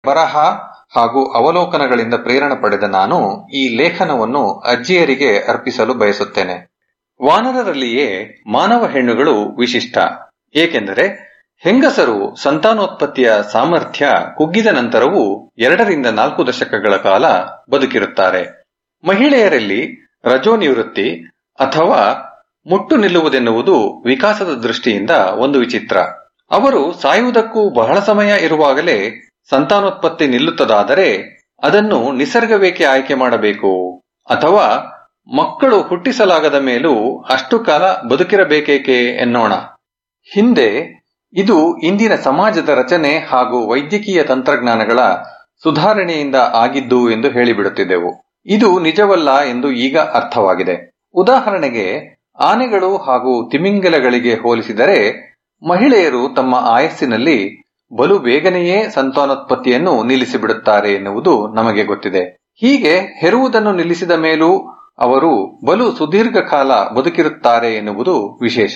ಬರಹ ಹಾಗೂ ಅವಲೋಕನಗಳಿಂದ ಪ್ರೇರಣೆ ಪಡೆದ ನಾನು ಈ ಲೇಖನವನ್ನು ಅಜ್ಜಿಯರಿಗೆ ಅರ್ಪಿಸಲು ಬಯಸುತ್ತೇನೆ ವಾನರರಲ್ಲಿಯೇ ಮಾನವ ಹೆಣ್ಣುಗಳು ವಿಶಿಷ್ಟ ಏಕೆಂದರೆ ಹೆಂಗಸರು ಸಂತಾನೋತ್ಪತ್ತಿಯ ಸಾಮರ್ಥ್ಯ ಕುಗ್ಗಿದ ನಂತರವೂ ಎರಡರಿಂದ ನಾಲ್ಕು ದಶಕಗಳ ಕಾಲ ಬದುಕಿರುತ್ತಾರೆ ಮಹಿಳೆಯರಲ್ಲಿ ರಜೋನಿವೃತ್ತಿ ಅಥವಾ ಮುಟ್ಟು ನಿಲ್ಲುವುದೆನ್ನುವುದು ವಿಕಾಸದ ದೃಷ್ಟಿಯಿಂದ ಒಂದು ವಿಚಿತ್ರ ಅವರು ಸಾಯುವುದಕ್ಕೂ ಬಹಳ ಸಮಯ ಇರುವಾಗಲೇ ಸಂತಾನೋತ್ಪತ್ತಿ ನಿಲ್ಲುತ್ತದಾದರೆ ಅದನ್ನು ನಿಸರ್ಗವೇಕೆ ಆಯ್ಕೆ ಮಾಡಬೇಕು ಅಥವಾ ಮಕ್ಕಳು ಹುಟ್ಟಿಸಲಾಗದ ಮೇಲೂ ಅಷ್ಟು ಕಾಲ ಬದುಕಿರಬೇಕೇಕೆ ಎನ್ನೋಣ ಹಿಂದೆ ಇದು ಇಂದಿನ ಸಮಾಜದ ರಚನೆ ಹಾಗೂ ವೈದ್ಯಕೀಯ ತಂತ್ರಜ್ಞಾನಗಳ ಸುಧಾರಣೆಯಿಂದ ಆಗಿದ್ದು ಎಂದು ಹೇಳಿಬಿಡುತ್ತಿದ್ದೆವು ಇದು ನಿಜವಲ್ಲ ಎಂದು ಈಗ ಅರ್ಥವಾಗಿದೆ ಉದಾಹರಣೆಗೆ ಆನೆಗಳು ಹಾಗೂ ತಿಮಿಂಗಲಗಳಿಗೆ ಹೋಲಿಸಿದರೆ ಮಹಿಳೆಯರು ತಮ್ಮ ಆಯಸ್ಸಿನಲ್ಲಿ ಬಲು ಬೇಗನೆಯೇ ಸಂತಾನೋತ್ಪತ್ತಿಯನ್ನು ನಿಲ್ಲಿಸಿಬಿಡುತ್ತಾರೆ ಎನ್ನುವುದು ನಮಗೆ ಗೊತ್ತಿದೆ ಹೀಗೆ ಹೆರುವುದನ್ನು ನಿಲ್ಲಿಸಿದ ಮೇಲೂ ಅವರು ಬಲು ಸುದೀರ್ಘ ಕಾಲ ಬದುಕಿರುತ್ತಾರೆ ಎನ್ನುವುದು ವಿಶೇಷ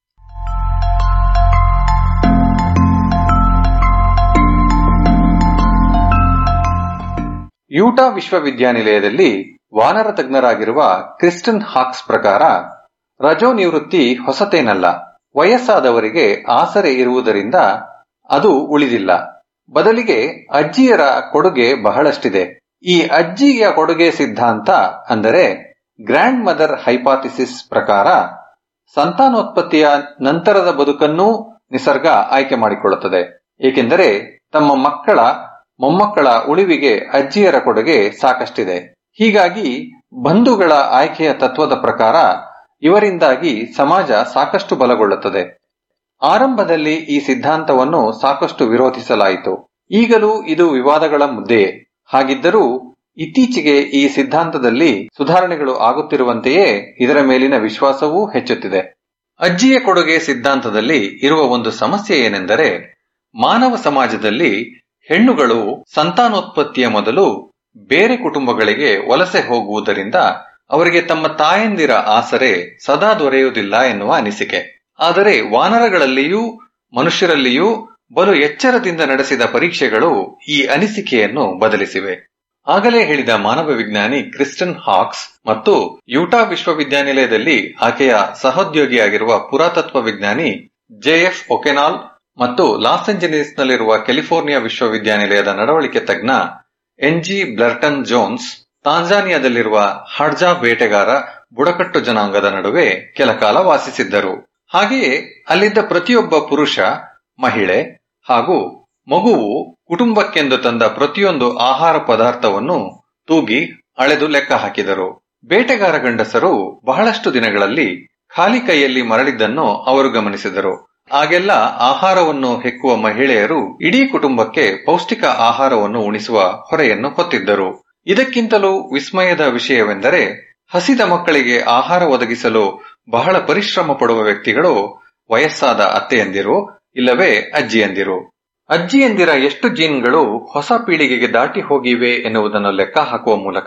ಯೂಟಾ ವಿಶ್ವವಿದ್ಯಾನಿಲಯದಲ್ಲಿ ವಾನರ ತಜ್ಞರಾಗಿರುವ ಕ್ರಿಸ್ಟನ್ ಹಾಕ್ಸ್ ಪ್ರಕಾರ ರಜೋ ನಿವೃತ್ತಿ ಹೊಸತೇನಲ್ಲ ವಯಸ್ಸಾದವರಿಗೆ ಆಸರೆ ಇರುವುದರಿಂದ ಅದು ಉಳಿದಿಲ್ಲ ಬದಲಿಗೆ ಅಜ್ಜಿಯರ ಕೊಡುಗೆ ಬಹಳಷ್ಟಿದೆ ಈ ಅಜ್ಜಿಯ ಕೊಡುಗೆ ಸಿದ್ಧಾಂತ ಅಂದರೆ ಗ್ರ್ಯಾಂಡ್ ಮದರ್ ಹೈಪಾಥಿಸಿಸ್ ಪ್ರಕಾರ ಸಂತಾನೋತ್ಪತ್ತಿಯ ನಂತರದ ಬದುಕನ್ನೂ ನಿಸರ್ಗ ಆಯ್ಕೆ ಮಾಡಿಕೊಳ್ಳುತ್ತದೆ ಏಕೆಂದರೆ ತಮ್ಮ ಮಕ್ಕಳ ಮೊಮ್ಮಕ್ಕಳ ಉಳಿವಿಗೆ ಅಜ್ಜಿಯರ ಕೊಡುಗೆ ಸಾಕಷ್ಟಿದೆ ಹೀಗಾಗಿ ಬಂಧುಗಳ ಆಯ್ಕೆಯ ತತ್ವದ ಪ್ರಕಾರ ಇವರಿಂದಾಗಿ ಸಮಾಜ ಸಾಕಷ್ಟು ಬಲಗೊಳ್ಳುತ್ತದೆ ಆರಂಭದಲ್ಲಿ ಈ ಸಿದ್ಧಾಂತವನ್ನು ಸಾಕಷ್ಟು ವಿರೋಧಿಸಲಾಯಿತು ಈಗಲೂ ಇದು ವಿವಾದಗಳ ಮುದ್ದೆಯೇ ಹಾಗಿದ್ದರೂ ಇತ್ತೀಚೆಗೆ ಈ ಸಿದ್ಧಾಂತದಲ್ಲಿ ಸುಧಾರಣೆಗಳು ಆಗುತ್ತಿರುವಂತೆಯೇ ಇದರ ಮೇಲಿನ ವಿಶ್ವಾಸವೂ ಹೆಚ್ಚುತ್ತಿದೆ ಅಜ್ಜಿಯ ಕೊಡುಗೆ ಸಿದ್ಧಾಂತದಲ್ಲಿ ಇರುವ ಒಂದು ಸಮಸ್ಯೆ ಏನೆಂದರೆ ಮಾನವ ಸಮಾಜದಲ್ಲಿ ಹೆಣ್ಣುಗಳು ಸಂತಾನೋತ್ಪತ್ತಿಯ ಮೊದಲು ಬೇರೆ ಕುಟುಂಬಗಳಿಗೆ ವಲಸೆ ಹೋಗುವುದರಿಂದ ಅವರಿಗೆ ತಮ್ಮ ತಾಯಂದಿರ ಆಸರೆ ಸದಾ ದೊರೆಯುವುದಿಲ್ಲ ಎನ್ನುವ ಅನಿಸಿಕೆ ಆದರೆ ವಾನರಗಳಲ್ಲಿಯೂ ಮನುಷ್ಯರಲ್ಲಿಯೂ ಬಲು ಎಚ್ಚರದಿಂದ ನಡೆಸಿದ ಪರೀಕ್ಷೆಗಳು ಈ ಅನಿಸಿಕೆಯನ್ನು ಬದಲಿಸಿವೆ ಆಗಲೇ ಹೇಳಿದ ಮಾನವ ವಿಜ್ಞಾನಿ ಕ್ರಿಸ್ಟನ್ ಹಾಕ್ಸ್ ಮತ್ತು ಯೂಟಾ ವಿಶ್ವವಿದ್ಯಾನಿಲಯದಲ್ಲಿ ಆಕೆಯ ಸಹೋದ್ಯೋಗಿಯಾಗಿರುವ ಪುರಾತತ್ವ ವಿಜ್ಞಾನಿ ಜೆಎಫ್ ಒಕೆನಾಲ್ ಮತ್ತು ಲಾಸ್ ಏಂಜಲೀಸ್ನಲ್ಲಿರುವ ಕ್ಯಾಲಿಫೋರ್ನಿಯಾ ವಿಶ್ವವಿದ್ಯಾನಿಲಯದ ನಡವಳಿಕೆ ತಜ್ಞ ಎನ್ಜಿ ಬ್ಲರ್ಟನ್ ಜೋನ್ಸ್ ತಾಂಜಾನಿಯಾದಲ್ಲಿರುವ ಹಡ್ಜಾ ಬೇಟೆಗಾರ ಬುಡಕಟ್ಟು ಜನಾಂಗದ ನಡುವೆ ಕೆಲಕಾಲ ವಾಸಿಸಿದ್ದರು ಹಾಗೆಯೇ ಅಲ್ಲಿದ್ದ ಪ್ರತಿಯೊಬ್ಬ ಪುರುಷ ಮಹಿಳೆ ಹಾಗೂ ಮಗುವು ಕುಟುಂಬಕ್ಕೆಂದು ತಂದ ಪ್ರತಿಯೊಂದು ಆಹಾರ ಪದಾರ್ಥವನ್ನು ತೂಗಿ ಅಳೆದು ಲೆಕ್ಕ ಹಾಕಿದರು ಬೇಟೆಗಾರ ಗಂಡಸರು ಬಹಳಷ್ಟು ದಿನಗಳಲ್ಲಿ ಖಾಲಿ ಕೈಯಲ್ಲಿ ಮರಳಿದ್ದನ್ನು ಅವರು ಗಮನಿಸಿದರು ಆಗೆಲ್ಲ ಆಹಾರವನ್ನು ಹೆಕ್ಕುವ ಮಹಿಳೆಯರು ಇಡೀ ಕುಟುಂಬಕ್ಕೆ ಪೌಷ್ಟಿಕ ಆಹಾರವನ್ನು ಉಣಿಸುವ ಹೊರೆಯನ್ನು ಹೊತ್ತಿದ್ದರು ಇದಕ್ಕಿಂತಲೂ ವಿಸ್ಮಯದ ವಿಷಯವೆಂದರೆ ಹಸಿದ ಮಕ್ಕಳಿಗೆ ಆಹಾರ ಒದಗಿಸಲು ಬಹಳ ಪರಿಶ್ರಮ ಪಡುವ ವ್ಯಕ್ತಿಗಳು ವಯಸ್ಸಾದ ಅತ್ತೆಯಂದಿರು ಇಲ್ಲವೇ ಅಜ್ಜಿಯಂದಿರು ಅಜ್ಜಿಯಂದಿರ ಎಷ್ಟು ಜೀನ್ಗಳು ಹೊಸ ಪೀಳಿಗೆಗೆ ದಾಟಿ ಹೋಗಿವೆ ಎನ್ನುವುದನ್ನು ಲೆಕ್ಕ ಹಾಕುವ ಮೂಲಕ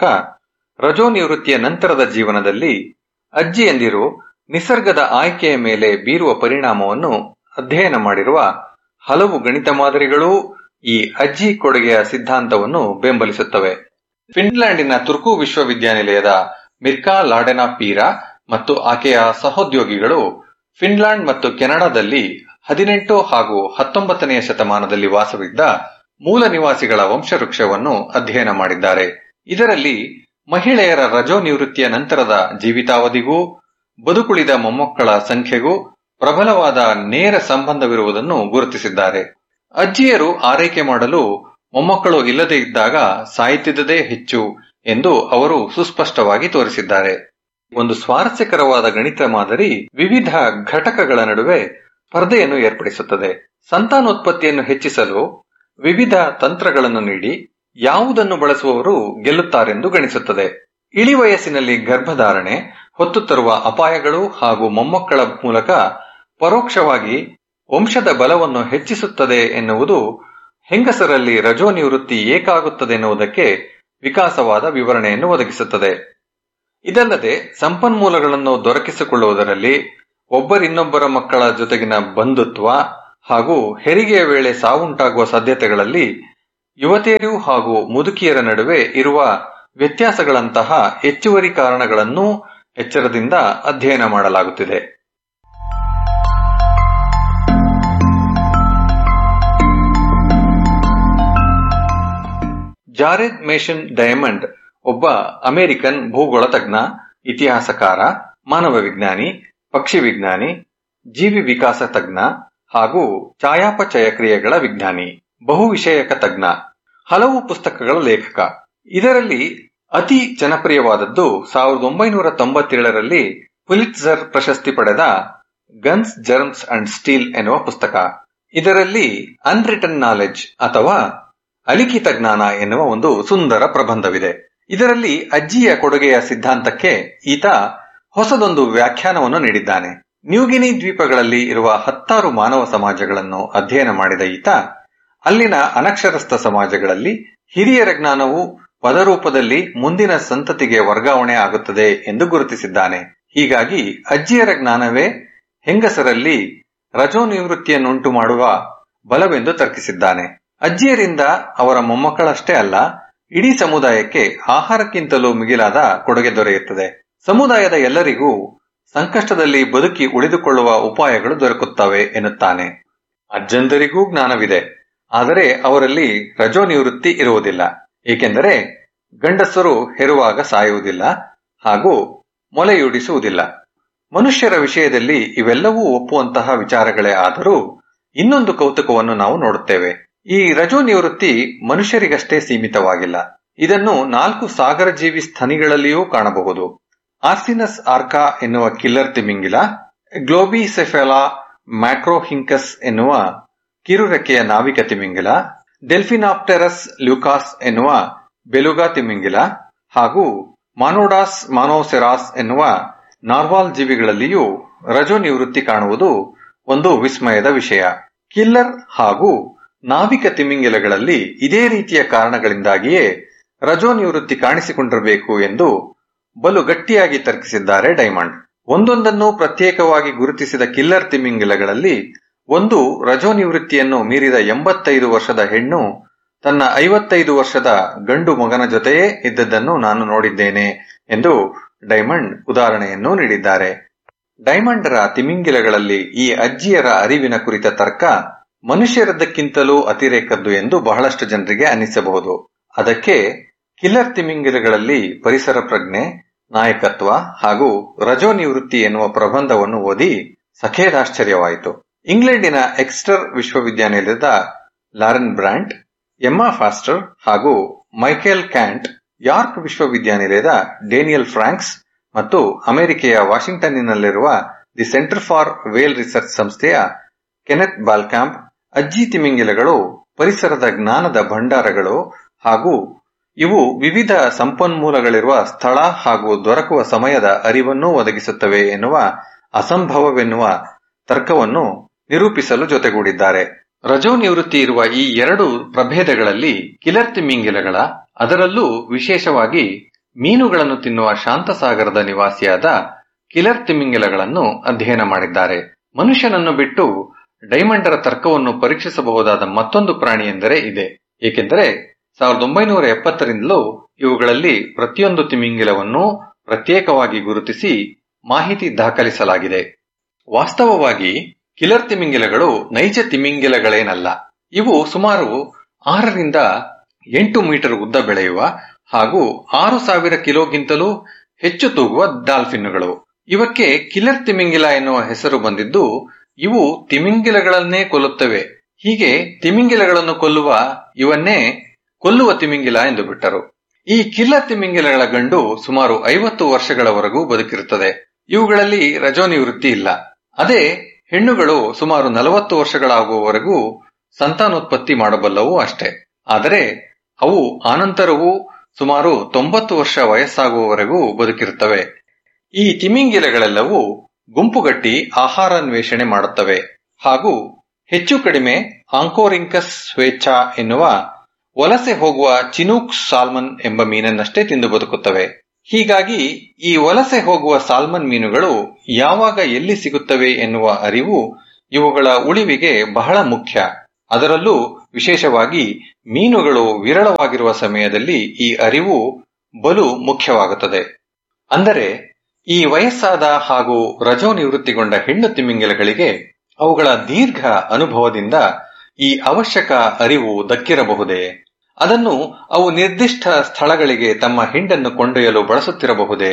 ರಜೋ ನಿವೃತ್ತಿಯ ನಂತರದ ಜೀವನದಲ್ಲಿ ಅಜ್ಜಿಯಂದಿರು ನಿಸರ್ಗದ ಆಯ್ಕೆಯ ಮೇಲೆ ಬೀರುವ ಪರಿಣಾಮವನ್ನು ಅಧ್ಯಯನ ಮಾಡಿರುವ ಹಲವು ಗಣಿತ ಮಾದರಿಗಳೂ ಈ ಅಜ್ಜಿ ಕೊಡುಗೆಯ ಸಿದ್ಧಾಂತವನ್ನು ಬೆಂಬಲಿಸುತ್ತವೆ ಫಿನ್ಲ್ಯಾಂಡಿನ ತುರ್ಕು ವಿಶ್ವವಿದ್ಯಾನಿಲಯದ ಮಿರ್ಕಾ ಲಾಡೆನಾ ಪೀರಾ ಮತ್ತು ಆಕೆಯ ಸಹೋದ್ಯೋಗಿಗಳು ಫಿನ್ಲ್ಯಾಂಡ್ ಮತ್ತು ಕೆನಡಾದಲ್ಲಿ ಹದಿನೆಂಟು ಹಾಗೂ ಹತ್ತೊಂಬತ್ತನೆಯ ಶತಮಾನದಲ್ಲಿ ವಾಸವಿದ್ದ ಮೂಲ ನಿವಾಸಿಗಳ ವಂಶವೃಕ್ಷವನ್ನು ಅಧ್ಯಯನ ಮಾಡಿದ್ದಾರೆ ಇದರಲ್ಲಿ ಮಹಿಳೆಯರ ರಜೋ ನಿವೃತ್ತಿಯ ನಂತರದ ಜೀವಿತಾವಧಿಗೂ ಬದುಕುಳಿದ ಮೊಮ್ಮಕ್ಕಳ ಸಂಖ್ಯೆಗೂ ಪ್ರಬಲವಾದ ನೇರ ಸಂಬಂಧವಿರುವುದನ್ನು ಗುರುತಿಸಿದ್ದಾರೆ ಅಜ್ಜಿಯರು ಆರೈಕೆ ಮಾಡಲು ಮೊಮ್ಮಕ್ಕಳು ಇಲ್ಲದೇ ಇದ್ದಾಗ ಸಾಯುತ್ತಿದ್ದುದೇ ಹೆಚ್ಚು ಎಂದು ಅವರು ಸುಸ್ಪಷ್ಟವಾಗಿ ತೋರಿಸಿದ್ದಾರೆ ಒಂದು ಸ್ವಾರಸ್ಯಕರವಾದ ಗಣಿತ ಮಾದರಿ ವಿವಿಧ ಘಟಕಗಳ ನಡುವೆ ಸ್ಪರ್ಧೆಯನ್ನು ಏರ್ಪಡಿಸುತ್ತದೆ ಸಂತಾನೋತ್ಪತ್ತಿಯನ್ನು ಹೆಚ್ಚಿಸಲು ವಿವಿಧ ತಂತ್ರಗಳನ್ನು ನೀಡಿ ಯಾವುದನ್ನು ಬಳಸುವವರು ಗೆಲ್ಲುತ್ತಾರೆಂದು ಗಣಿಸುತ್ತದೆ ಇಳಿ ವಯಸ್ಸಿನಲ್ಲಿ ಗರ್ಭಧಾರಣೆ ಹೊತ್ತು ತರುವ ಅಪಾಯಗಳು ಹಾಗೂ ಮೊಮ್ಮಕ್ಕಳ ಮೂಲಕ ಪರೋಕ್ಷವಾಗಿ ವಂಶದ ಬಲವನ್ನು ಹೆಚ್ಚಿಸುತ್ತದೆ ಎನ್ನುವುದು ಹೆಂಗಸರಲ್ಲಿ ರಜೋ ನಿವೃತ್ತಿ ಏಕಾಗುತ್ತದೆ ಎನ್ನುವುದಕ್ಕೆ ವಿಕಾಸವಾದ ವಿವರಣೆಯನ್ನು ಒದಗಿಸುತ್ತದೆ ಇದಲ್ಲದೆ ಸಂಪನ್ಮೂಲಗಳನ್ನು ದೊರಕಿಸಿಕೊಳ್ಳುವುದರಲ್ಲಿ ಒಬ್ಬರಿನ್ನೊಬ್ಬರ ಮಕ್ಕಳ ಜೊತೆಗಿನ ಬಂಧುತ್ವ ಹಾಗೂ ಹೆರಿಗೆಯ ವೇಳೆ ಸಾವುಂಟಾಗುವ ಸಾಧ್ಯತೆಗಳಲ್ಲಿ ಯುವತಿಯರು ಹಾಗೂ ಮುದುಕಿಯರ ನಡುವೆ ಇರುವ ವ್ಯತ್ಯಾಸಗಳಂತಹ ಹೆಚ್ಚುವರಿ ಕಾರಣಗಳನ್ನು ಎಚ್ಚರದಿಂದ ಅಧ್ಯಯನ ಮಾಡಲಾಗುತ್ತಿದೆ ಜಾರೆದ್ ಮೇಷನ್ ಡಯಮಂಡ್ ಒಬ್ಬ ಅಮೆರಿಕನ್ ಭೂಗೋಳ ತಜ್ಞ ಇತಿಹಾಸಕಾರ ಮಾನವ ವಿಜ್ಞಾನಿ ಪಕ್ಷಿ ವಿಜ್ಞಾನಿ ಜೀವಿ ವಿಕಾಸ ತಜ್ಞ ಹಾಗೂ ಛಾಯಾಪಚಯ ಕ್ರಿಯೆಗಳ ವಿಜ್ಞಾನಿ ಬಹು ವಿಷಯಕ ತಜ್ಞ ಹಲವು ಪುಸ್ತಕಗಳ ಲೇಖಕ ಇದರಲ್ಲಿ ಅತಿ ಜನಪ್ರಿಯವಾದದ್ದು ಸಾವಿರದ ಒಂಬೈನೂರ ತೊಂಬತ್ತೇಳರಲ್ಲಿ ಪುಲಿಟ್ಸರ್ ಪ್ರಶಸ್ತಿ ಪಡೆದ ಗನ್ಸ್ ಜರ್ಮ್ಸ್ ಅಂಡ್ ಸ್ಟೀಲ್ ಎನ್ನುವ ಪುಸ್ತಕ ಇದರಲ್ಲಿ ಅನ್ರಿಟನ್ ನಾಲೆಡ್ಜ್ ಅಥವಾ ಅಲಿಖಿತ ಜ್ಞಾನ ಎನ್ನುವ ಒಂದು ಸುಂದರ ಪ್ರಬಂಧವಿದೆ ಇದರಲ್ಲಿ ಅಜ್ಜಿಯ ಕೊಡುಗೆಯ ಸಿದ್ಧಾಂತಕ್ಕೆ ಈತ ಹೊಸದೊಂದು ವ್ಯಾಖ್ಯಾನವನ್ನು ನೀಡಿದ್ದಾನೆ ನ್ಯೂಗಿನಿ ದ್ವೀಪಗಳಲ್ಲಿ ಇರುವ ಹತ್ತಾರು ಮಾನವ ಸಮಾಜಗಳನ್ನು ಅಧ್ಯಯನ ಮಾಡಿದ ಈತ ಅಲ್ಲಿನ ಅನಕ್ಷರಸ್ಥ ಸಮಾಜಗಳಲ್ಲಿ ಹಿರಿಯರ ಜ್ಞಾನವು ಪದರೂಪದಲ್ಲಿ ಮುಂದಿನ ಸಂತತಿಗೆ ವರ್ಗಾವಣೆ ಆಗುತ್ತದೆ ಎಂದು ಗುರುತಿಸಿದ್ದಾನೆ ಹೀಗಾಗಿ ಅಜ್ಜಿಯರ ಜ್ಞಾನವೇ ಹೆಂಗಸರಲ್ಲಿ ರಜೋನಿವೃತ್ತಿಯನ್ನುಂಟು ಮಾಡುವ ಬಲವೆಂದು ತರ್ಕಿಸಿದ್ದಾನೆ ಅಜ್ಜಿಯರಿಂದ ಅವರ ಮೊಮ್ಮಕ್ಕಳಷ್ಟೇ ಅಲ್ಲ ಇಡೀ ಸಮುದಾಯಕ್ಕೆ ಆಹಾರಕ್ಕಿಂತಲೂ ಮಿಗಿಲಾದ ಕೊಡುಗೆ ದೊರೆಯುತ್ತದೆ ಸಮುದಾಯದ ಎಲ್ಲರಿಗೂ ಸಂಕಷ್ಟದಲ್ಲಿ ಬದುಕಿ ಉಳಿದುಕೊಳ್ಳುವ ಉಪಾಯಗಳು ದೊರಕುತ್ತವೆ ಎನ್ನುತ್ತಾನೆ ಅಜ್ಜಂದರಿಗೂ ಜ್ಞಾನವಿದೆ ಆದರೆ ಅವರಲ್ಲಿ ರಜೋ ನಿವೃತ್ತಿ ಇರುವುದಿಲ್ಲ ಏಕೆಂದರೆ ಗಂಡಸರು ಹೆರುವಾಗ ಸಾಯುವುದಿಲ್ಲ ಹಾಗೂ ಮೊಲೆಯೂಡಿಸುವುದಿಲ್ಲ ಮನುಷ್ಯರ ವಿಷಯದಲ್ಲಿ ಇವೆಲ್ಲವೂ ಒಪ್ಪುವಂತಹ ವಿಚಾರಗಳೇ ಆದರೂ ಇನ್ನೊಂದು ಕೌತುಕವನ್ನು ನಾವು ನೋಡುತ್ತೇವೆ ಈ ರಜೋ ನಿವೃತ್ತಿ ಮನುಷ್ಯರಿಗಷ್ಟೇ ಸೀಮಿತವಾಗಿಲ್ಲ ಇದನ್ನು ನಾಲ್ಕು ಸಾಗರ ಜೀವಿ ಸ್ತನಿಗಳಲ್ಲಿಯೂ ಕಾಣಬಹುದು ಆರ್ಸಿನಸ್ ಆರ್ಕಾ ಎನ್ನುವ ಕಿಲ್ಲರ್ ತಿಮಿಂಗಿಲ ಗ್ಲೋಬಿಸೆಫೆಲಾ ಮ್ಯಾಕ್ರೋಹಿಂಕಸ್ ಎನ್ನುವ ಕಿರುರೆಕ್ಕೆಯ ನಾವಿಕ ತಿಮಿಂಗಿಲ ಡೆಲ್ಫಿನಾಪ್ಟೆರಸ್ ಲ್ಯೂಕಾಸ್ ಎನ್ನುವ ಬೆಲುಗಾ ತಿಮಿಂಗಿಲ ಹಾಗೂ ಮಾನೋಡಾಸ್ ಮಾನೋಸೆರಾಸ್ ಎನ್ನುವ ನಾರ್ವಾಲ್ ಜೀವಿಗಳಲ್ಲಿಯೂ ರಜೋ ನಿವೃತ್ತಿ ಕಾಣುವುದು ಒಂದು ವಿಸ್ಮಯದ ವಿಷಯ ಕಿಲ್ಲರ್ ಹಾಗೂ ನಾವಿಕ ತಿಮಿಂಗಿಲಗಳಲ್ಲಿ ಇದೇ ರೀತಿಯ ಕಾರಣಗಳಿಂದಾಗಿಯೇ ರಜೋ ನಿವೃತ್ತಿ ಕಾಣಿಸಿಕೊಂಡಿರಬೇಕು ಎಂದು ಬಲು ಗಟ್ಟಿಯಾಗಿ ತರ್ಕಿಸಿದ್ದಾರೆ ಡೈಮಂಡ್ ಒಂದೊಂದನ್ನು ಪ್ರತ್ಯೇಕವಾಗಿ ಗುರುತಿಸಿದ ಕಿಲ್ಲರ್ ತಿಮಿಂಗಿಲಗಳಲ್ಲಿ ಒಂದು ರಜೋ ನಿವೃತ್ತಿಯನ್ನು ಮೀರಿದ ಎಂಬತ್ತೈದು ವರ್ಷದ ಹೆಣ್ಣು ತನ್ನ ಐವತ್ತೈದು ವರ್ಷದ ಗಂಡು ಮಗನ ಜೊತೆಯೇ ಇದ್ದದ್ದನ್ನು ನಾನು ನೋಡಿದ್ದೇನೆ ಎಂದು ಡೈಮಂಡ್ ಉದಾಹರಣೆಯನ್ನು ನೀಡಿದ್ದಾರೆ ಡೈಮಂಡರ ತಿಮಿಂಗಿಲಗಳಲ್ಲಿ ಈ ಅಜ್ಜಿಯರ ಅರಿವಿನ ಕುರಿತ ತರ್ಕ ಮನುಷ್ಯರದ್ದಕ್ಕಿಂತಲೂ ಅತಿರೇಕದ್ದು ಎಂದು ಬಹಳಷ್ಟು ಜನರಿಗೆ ಅನ್ನಿಸಬಹುದು ಅದಕ್ಕೆ ಕಿಲ್ಲರ್ ತಿಮಿಂಗಿಲಗಳಲ್ಲಿ ಪರಿಸರ ಪ್ರಜ್ಞೆ ನಾಯಕತ್ವ ಹಾಗೂ ರಜೋ ನಿವೃತ್ತಿ ಎನ್ನುವ ಪ್ರಬಂಧವನ್ನು ಓದಿ ಸಖೇದಾಶ್ಚರ್ಯವಾಯಿತು ಇಂಗ್ಲೆಂಡಿನ ಎಕ್ಸ್ಟರ್ ವಿಶ್ವವಿದ್ಯಾನಿಲಯದ ಲಾರೆನ್ ಬ್ರಾಂಟ್ ಎಮ್ಮಾ ಫಾಸ್ಟರ್ ಹಾಗೂ ಮೈಕೆಲ್ ಕ್ಯಾಂಟ್ ಯಾರ್ಕ್ ವಿಶ್ವವಿದ್ಯಾನಿಲಯದ ಡೇನಿಯಲ್ ಫ್ರಾಂಕ್ಸ್ ಮತ್ತು ಅಮೆರಿಕೆಯ ವಾಷಿಂಗ್ಟನ್ನಿನಲ್ಲಿರುವ the centre for whale research ಸಂಸ್ಥೆಯ ಕೆನೆತ್ ಬಾಲ್ಕ್ಯಾಂಪ್ ಅಜ್ಜಿ ತಿಮಿಂಗಿಲಗಳು ಪರಿಸರದ ಜ್ಞಾನದ ಭಂಡಾರಗಳು ಹಾಗೂ ಇವು ವಿವಿಧ ಸಂಪನ್ಮೂಲಗಳಿರುವ ಸ್ಥಳ ಹಾಗೂ ದೊರಕುವ ಸಮಯದ ಅರಿವನ್ನೂ ಒದಗಿಸುತ್ತವೆ ಎನ್ನುವ ಅಸಂಭವವೆನ್ನುವ ತರ್ಕವನ್ನು ನಿರೂಪಿಸಲು ಜೊತೆಗೂಡಿದ್ದಾರೆ ರಜೋ ನಿವೃತ್ತಿ ಇರುವ ಈ ಎರಡು ಪ್ರಭೇದಗಳಲ್ಲಿ ಕಿಲರ್ ತಿಮಿಂಗಿಲಗಳ ಅದರಲ್ಲೂ ವಿಶೇಷವಾಗಿ ಮೀನುಗಳನ್ನು ತಿನ್ನುವ ಶಾಂತಸಾಗರದ ನಿವಾಸಿಯಾದ ಕಿಲರ್ ತಿಮಿಂಗಿಲಗಳನ್ನು ಅಧ್ಯಯನ ಮಾಡಿದ್ದಾರೆ ಮನುಷ್ಯನನ್ನು ಬಿಟ್ಟು ಡೈಮಂಡರ ತರ್ಕವನ್ನು ಪರೀಕ್ಷಿಸಬಹುದಾದ ಮತ್ತೊಂದು ಪ್ರಾಣಿ ಎಂದರೆ ಇದೆ ಏಕೆಂದರೆ ಸಾವಿರದ ಒಂಬೈನೂರ ಎಪ್ಪತ್ತರಿಂದಲೂ ಇವುಗಳಲ್ಲಿ ಪ್ರತಿಯೊಂದು ತಿಮಿಂಗಿಲವನ್ನು ಪ್ರತ್ಯೇಕವಾಗಿ ಗುರುತಿಸಿ ಮಾಹಿತಿ ದಾಖಲಿಸಲಾಗಿದೆ ವಾಸ್ತವವಾಗಿ ಕಿಲರ್ ತಿಮಿಂಗಿಲಗಳು ನೈಜ ತಿಮಿಂಗಿಲಗಳೇನಲ್ಲ ಇವು ಸುಮಾರು ಆರರಿಂದ ಎಂಟು ಮೀಟರ್ ಉದ್ದ ಬೆಳೆಯುವ ಹಾಗೂ ಆರು ಸಾವಿರ ಕಿಲೋಗಿಂತಲೂ ಹೆಚ್ಚು ತೂಗುವ ಡಾಲ್ಫಿನ್ಗಳು ಇವಕ್ಕೆ ಕಿಲರ್ ತಿಮಿಂಗಿಲ ಎನ್ನುವ ಹೆಸರು ಬಂದಿದ್ದು ಇವು ತಿಮಿಂಗಿಲಗಳನ್ನೇ ಕೊಲ್ಲುತ್ತವೆ ಹೀಗೆ ತಿಮಿಂಗಿಲಗಳನ್ನು ಕೊಲ್ಲುವ ಇವನ್ನೇ ಕೊಲ್ಲುವ ತಿಮಿಂಗಿಲ ಎಂದು ಬಿಟ್ಟರು ಈ ಕಿಲ್ಲರ್ ತಿಮಿಂಗಿಲಗಳ ಗಂಡು ಸುಮಾರು ಐವತ್ತು ವರ್ಷಗಳವರೆಗೂ ಬದುಕಿರುತ್ತದೆ ಇವುಗಳಲ್ಲಿ ರಜೋ ನಿವೃತ್ತಿ ಇಲ್ಲ ಅದೇ ಹೆಣ್ಣುಗಳು ಸುಮಾರು ನಲವತ್ತು ವರ್ಷಗಳಾಗುವವರೆಗೂ ಸಂತಾನೋತ್ಪತ್ತಿ ಮಾಡಬಲ್ಲವು ಅಷ್ಟೇ ಆದರೆ ಅವು ಆನಂತರವೂ ಸುಮಾರು ತೊಂಬತ್ತು ವರ್ಷ ವಯಸ್ಸಾಗುವವರೆಗೂ ಬದುಕಿರುತ್ತವೆ ಈ ತಿಮಿಂಗಿಲಗಳೆಲ್ಲವೂ ಗುಂಪುಗಟ್ಟಿ ಆಹಾರಾನ್ವೇಷಣೆ ಮಾಡುತ್ತವೆ ಹಾಗೂ ಹೆಚ್ಚು ಕಡಿಮೆ ಆಂಕೋರಿಂಕಸ್ ಸ್ವೇಚ್ಛಾ ಎನ್ನುವ ವಲಸೆ ಹೋಗುವ ಚಿನೂಕ್ ಸಾಲ್ಮನ್ ಎಂಬ ಮೀನನ್ನಷ್ಟೇ ತಿಂದು ಬದುಕುತ್ತವೆ ಹೀಗಾಗಿ ಈ ವಲಸೆ ಹೋಗುವ ಸಾಲ್ಮನ್ ಮೀನುಗಳು ಯಾವಾಗ ಎಲ್ಲಿ ಸಿಗುತ್ತವೆ ಎನ್ನುವ ಅರಿವು ಇವುಗಳ ಉಳಿವಿಗೆ ಬಹಳ ಮುಖ್ಯ ಅದರಲ್ಲೂ ವಿಶೇಷವಾಗಿ ಮೀನುಗಳು ವಿರಳವಾಗಿರುವ ಸಮಯದಲ್ಲಿ ಈ ಅರಿವು ಬಲು ಮುಖ್ಯವಾಗುತ್ತದೆ ಅಂದರೆ ಈ ವಯಸ್ಸಾದ ಹಾಗೂ ರಜೋ ನಿವೃತ್ತಿಗೊಂಡ ಹೆಣ್ಣು ತಿಮಿಂಗಿಲಗಳಿಗೆ ಅವುಗಳ ದೀರ್ಘ ಅನುಭವದಿಂದ ಈ ಅವಶ್ಯಕ ಅರಿವು ದಕ್ಕಿರಬಹುದೇ ಅದನ್ನು ಅವು ನಿರ್ದಿಷ್ಟ ಸ್ಥಳಗಳಿಗೆ ತಮ್ಮ ಹಿಂಡನ್ನು ಕೊಂಡೊಯ್ಯಲು ಬಳಸುತ್ತಿರಬಹುದೇ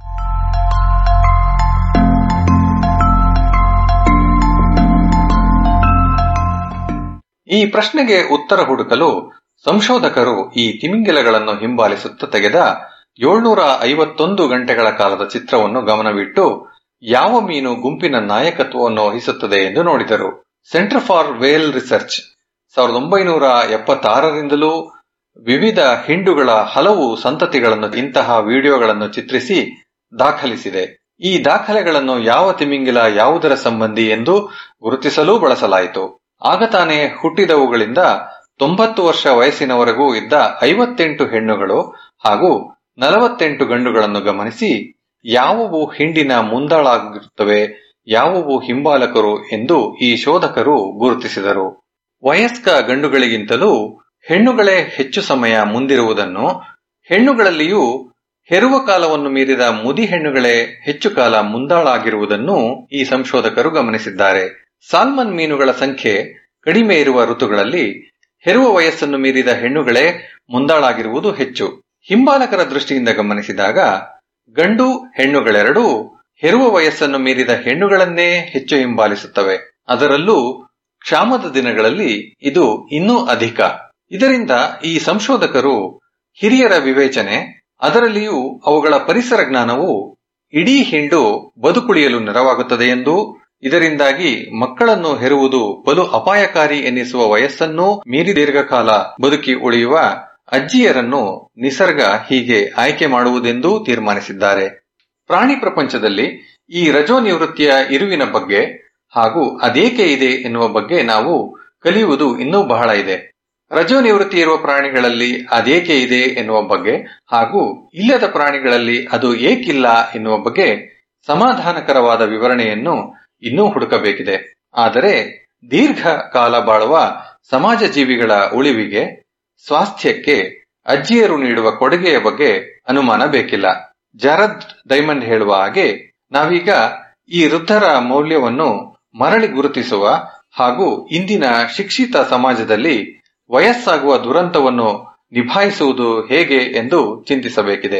ಈ ಪ್ರಶ್ನೆಗೆ ಉತ್ತರ ಹುಡುಕಲು ಸಂಶೋಧಕರು ಈ ತಿಮಿಂಗಿಲಗಳನ್ನು ಹಿಂಬಾಲಿಸುತ್ತ ತೆಗೆದ ಏಳ್ನೂರ ಐವತ್ತೊಂದು ಗಂಟೆಗಳ ಕಾಲದ ಚಿತ್ರವನ್ನು ಗಮನವಿಟ್ಟು ಯಾವ ಮೀನು ಗುಂಪಿನ ನಾಯಕತ್ವವನ್ನು ವಹಿಸುತ್ತದೆ ಎಂದು ನೋಡಿದರು ಸೆಂಟರ್ ಫಾರ್ ವೇಲ್ ರಿಸರ್ಚ್ ಸಾವಿರದ ಒಂಬೈನೂರ ಎಪ್ಪತ್ತಾರರಿಂದಲೂ ವಿವಿಧ ಹಿಂಡುಗಳ ಹಲವು ಸಂತತಿಗಳನ್ನು ಇಂತಹ ವಿಡಿಯೋಗಳನ್ನು ಚಿತ್ರಿಸಿ ದಾಖಲಿಸಿದೆ ಈ ದಾಖಲೆಗಳನ್ನು ಯಾವ ತಿಮಿಂಗಿಲ ಯಾವುದರ ಸಂಬಂಧಿ ಎಂದು ಗುರುತಿಸಲು ಬಳಸಲಾಯಿತು ಆಗ ತಾನೇ ಹುಟ್ಟಿದವುಗಳಿಂದ ತೊಂಬತ್ತು ವರ್ಷ ವಯಸ್ಸಿನವರೆಗೂ ಇದ್ದ ಐವತ್ತೆಂಟು ಹೆಣ್ಣುಗಳು ಹಾಗೂ ನಲವತ್ತೆಂಟು ಗಂಡುಗಳನ್ನು ಗಮನಿಸಿ ಯಾವುವು ಹಿಂಡಿನ ಮುಂದಾಳಾಗಿರುತ್ತವೆ ಯಾವುವು ಹಿಂಬಾಲಕರು ಎಂದು ಈ ಶೋಧಕರು ಗುರುತಿಸಿದರು ವಯಸ್ಕ ಗಂಡುಗಳಿಗಿಂತಲೂ ಹೆಣ್ಣುಗಳೇ ಹೆಚ್ಚು ಸಮಯ ಮುಂದಿರುವುದನ್ನು ಹೆಣ್ಣುಗಳಲ್ಲಿಯೂ ಹೆರುವ ಕಾಲವನ್ನು ಮೀರಿದ ಮುದಿ ಹೆಣ್ಣುಗಳೇ ಹೆಚ್ಚು ಕಾಲ ಮುಂದಾಳಾಗಿರುವುದನ್ನು ಈ ಸಂಶೋಧಕರು ಗಮನಿಸಿದ್ದಾರೆ ಸಾಲ್ಮನ್ ಮೀನುಗಳ ಸಂಖ್ಯೆ ಕಡಿಮೆ ಇರುವ ಋತುಗಳಲ್ಲಿ ಹೆರುವ ವಯಸ್ಸನ್ನು ಮೀರಿದ ಹೆಣ್ಣುಗಳೇ ಮುಂದಾಳಾಗಿರುವುದು ಹೆಚ್ಚು ಹಿಂಬಾಲಕರ ದೃಷ್ಟಿಯಿಂದ ಗಮನಿಸಿದಾಗ ಗಂಡು ಹೆಣ್ಣುಗಳೆರಡೂ ಹೆರುವ ವಯಸ್ಸನ್ನು ಮೀರಿದ ಹೆಣ್ಣುಗಳನ್ನೇ ಹೆಚ್ಚು ಹಿಂಬಾಲಿಸುತ್ತವೆ ಅದರಲ್ಲೂ ಕ್ಷಾಮದ ದಿನಗಳಲ್ಲಿ ಇದು ಇನ್ನೂ ಅಧಿಕ ಇದರಿಂದ ಈ ಸಂಶೋಧಕರು ಹಿರಿಯರ ವಿವೇಚನೆ ಅದರಲ್ಲಿಯೂ ಅವುಗಳ ಪರಿಸರ ಜ್ಞಾನವು ಇಡೀ ಹಿಂಡು ಬದುಕುಳಿಯಲು ನೆರವಾಗುತ್ತದೆ ಎಂದು ಇದರಿಂದಾಗಿ ಮಕ್ಕಳನ್ನು ಹೆರುವುದು ಬಲು ಅಪಾಯಕಾರಿ ಎನ್ನಿಸುವ ವಯಸ್ಸನ್ನು ಮೀರಿ ದೀರ್ಘಕಾಲ ಬದುಕಿ ಉಳಿಯುವ ಅಜ್ಜಿಯರನ್ನು ನಿಸರ್ಗ ಹೀಗೆ ಆಯ್ಕೆ ಮಾಡುವುದೆಂದೂ ತೀರ್ಮಾನಿಸಿದ್ದಾರೆ ಪ್ರಾಣಿ ಪ್ರಪಂಚದಲ್ಲಿ ಈ ರಜೋ ನಿವೃತ್ತಿಯ ಇರುವಿನ ಬಗ್ಗೆ ಹಾಗೂ ಅದೇಕೆ ಇದೆ ಎನ್ನುವ ಬಗ್ಗೆ ನಾವು ಕಲಿಯುವುದು ಇನ್ನೂ ಬಹಳ ಇದೆ ರಜೋ ನಿವೃತ್ತಿ ಇರುವ ಪ್ರಾಣಿಗಳಲ್ಲಿ ಅದೇಕೆ ಇದೆ ಎನ್ನುವ ಬಗ್ಗೆ ಹಾಗೂ ಇಲ್ಲದ ಪ್ರಾಣಿಗಳಲ್ಲಿ ಅದು ಏಕಿಲ್ಲ ಎನ್ನುವ ಬಗ್ಗೆ ಸಮಾಧಾನಕರವಾದ ವಿವರಣೆಯನ್ನು ಇನ್ನೂ ಹುಡುಕಬೇಕಿದೆ ಆದರೆ ದೀರ್ಘ ಕಾಲ ಬಾಳುವ ಸಮಾಜ ಜೀವಿಗಳ ಉಳಿವಿಗೆ ಸ್ವಾಸ್ಥ್ಯಕ್ಕೆ ಅಜ್ಜಿಯರು ನೀಡುವ ಕೊಡುಗೆಯ ಬಗ್ಗೆ ಅನುಮಾನ ಬೇಕಿಲ್ಲ ಜರದ್ ಡೈಮಂಡ್ ಹೇಳುವ ಹಾಗೆ ನಾವೀಗ ಈ ವೃದ್ಧರ ಮೌಲ್ಯವನ್ನು ಮರಳಿ ಗುರುತಿಸುವ ಹಾಗೂ ಇಂದಿನ ಶಿಕ್ಷಿತ ಸಮಾಜದಲ್ಲಿ ವಯಸ್ಸಾಗುವ ದುರಂತವನ್ನು ನಿಭಾಯಿಸುವುದು ಹೇಗೆ ಎಂದು ಚಿಂತಿಸಬೇಕಿದೆ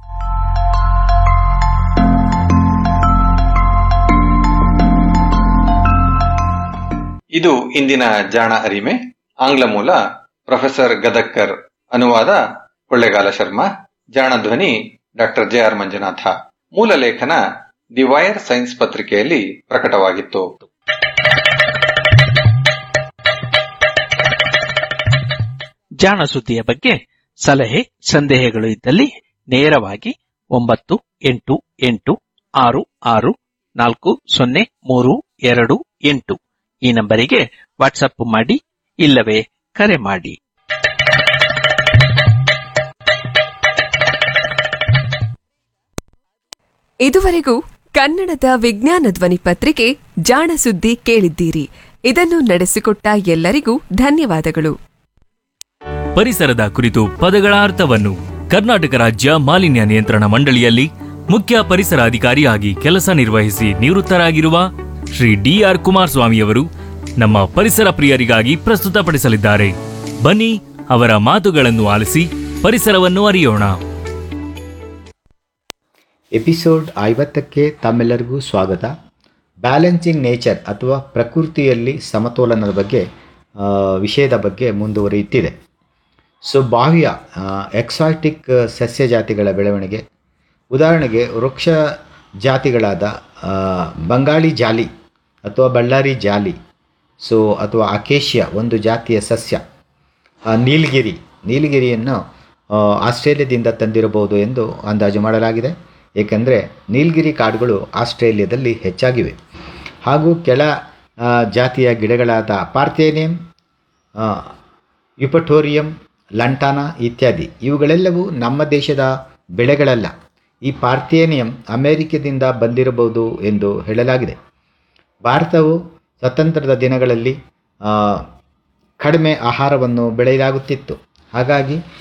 ಇದು ಇಂದಿನ ಜಾಣ ಅರಿಮೆ ಆಂಗ್ಲ ಮೂಲ ಪ್ರೊಫೆಸರ್ ಗದಕ್ಕರ್ ಅನುವಾದ ಕೊಳ್ಳೆಗಾಲ ಶರ್ಮಾ ಜಾಣ ಧ್ವನಿ ಡಾಕ್ಟರ್ ಜೆ ಆರ್ ಮಂಜುನಾಥ ಮೂಲ ಲೇಖನ ದಿ ವೈರ್ ಸೈನ್ಸ್ ಪತ್ರಿಕೆಯಲ್ಲಿ ಪ್ರಕಟವಾಗಿತ್ತು ಜಾಣ ಸುದ್ದಿಯ ಬಗ್ಗೆ ಸಲಹೆ ಸಂದೇಹಗಳು ಇದ್ದಲ್ಲಿ ನೇರವಾಗಿ ಒಂಬತ್ತು ಎಂಟು ಎಂಟು ಆರು ಆರು ನಾಲ್ಕು ಸೊನ್ನೆ ಮೂರು ಎರಡು ಎಂಟು ಈ ನಂಬರಿಗೆ ವಾಟ್ಸಪ್ ಮಾಡಿ ಇಲ್ಲವೇ ಕರೆ ಮಾಡಿ ಇದುವರೆಗೂ ಕನ್ನಡದ ವಿಜ್ಞಾನ ಧ್ವನಿ ಪತ್ರಿಕೆ ಜಾಣ ಸುದ್ದಿ ಕೇಳಿದ್ದೀರಿ ಇದನ್ನು ನಡೆಸಿಕೊಟ್ಟ ಎಲ್ಲರಿಗೂ ಧನ್ಯವಾದಗಳು ಪರಿಸರದ ಕುರಿತು ಪದಗಳ ಅರ್ಥವನ್ನು ಕರ್ನಾಟಕ ರಾಜ್ಯ ಮಾಲಿನ್ಯ ನಿಯಂತ್ರಣ ಮಂಡಳಿಯಲ್ಲಿ ಮುಖ್ಯ ಪರಿಸರ ಅಧಿಕಾರಿಯಾಗಿ ಕೆಲಸ ನಿರ್ವಹಿಸಿ ನಿವೃತ್ತರಾಗಿರುವ ಶ್ರೀ ಡಿಆರ್ ಕುಮಾರಸ್ವಾಮಿಯವರು ನಮ್ಮ ಪರಿಸರ ಪ್ರಿಯರಿಗಾಗಿ ಪ್ರಸ್ತುತಪಡಿಸಲಿದ್ದಾರೆ ಬನ್ನಿ ಅವರ ಮಾತುಗಳನ್ನು ಆಲಿಸಿ ಪರಿಸರವನ್ನು ಅರಿಯೋಣ ಎಪಿಸೋಡ್ ಐವತ್ತಕ್ಕೆ ತಮ್ಮೆಲ್ಲರಿಗೂ ಸ್ವಾಗತ ಬ್ಯಾಲೆನ್ಸಿಂಗ್ ನೇಚರ್ ಅಥವಾ ಪ್ರಕೃತಿಯಲ್ಲಿ ಸಮತೋಲನದ ಬಗ್ಗೆ ಆ, ವಿಷಯದ ಬಗ್ಗೆ ಮುಂದುವರಿಯುತ್ತಿದೆ ಸೊ ಬಾಹ್ಯ ಎಕ್ಸಾಟಿಕ್ ಸಸ್ಯ ಜಾತಿಗಳ ಬೆಳವಣಿಗೆ ಉದಾಹರಣೆಗೆ ವೃಕ್ಷ ಜಾತಿಗಳಾದ ಆ, ಬಂಗಾಳಿ ಜಾಲಿ ಅಥವಾ ಬಳ್ಳಾರಿ ಜಾಲಿ ಸೊ ಅಥವಾ ಅಕೇಶಿಯ ಒಂದು ಜಾತಿಯ ಸಸ್ಯ ಆ, ನೀಲಗಿರಿ ನೀಲಗಿರಿಯನ್ನು ಆ, ಆಸ್ಟ್ರೇಲಿಯಾದಿಂದ ತಂದಿರಬಹುದು ಎಂದು ಅಂದಾಜು ಮಾಡಲಾಗಿದೆ ಏಕೆಂದರೆ ನೀಲಗಿರಿ ಕಾಡುಗಳು ಆಸ್ಟ್ರೇಲಿಯಾದಲ್ಲಿ ಹೆಚ್ಚಾಗಿವೆ ಹಾಗೂ ಕೆಳ ಆ, ಜಾತಿಯ ಗಿಡಗಳಾದ ಪಾರ್ಥೇನಿಯಂ ಆ, ಯುಪಟೋರಿಯಂ ಲಂಟಾನ ಇತ್ಯಾದಿ ಇವುಗಳೆಲ್ಲವೂ ನಮ್ಮ ದೇಶದ ಬೆಳೆಗಳಲ್ಲ ಈ ಪಾರ್ಥೇನಿಯಂ ಅಮೆರಿಕದಿಂದ ಬಂದಿರಬಹುದು ಎಂದು ಹೇಳಲಾಗಿದೆ ಭಾರತವು ಸ್ವತಂತ್ರದ ದಿನಗಳಲ್ಲಿ ಆ, ಕಡಿಮೆ ಆಹಾರವನ್ನು ಬೆಳೆಯಲಾಗುತ್ತಿತ್ತು ಹಾಗಾಗಿ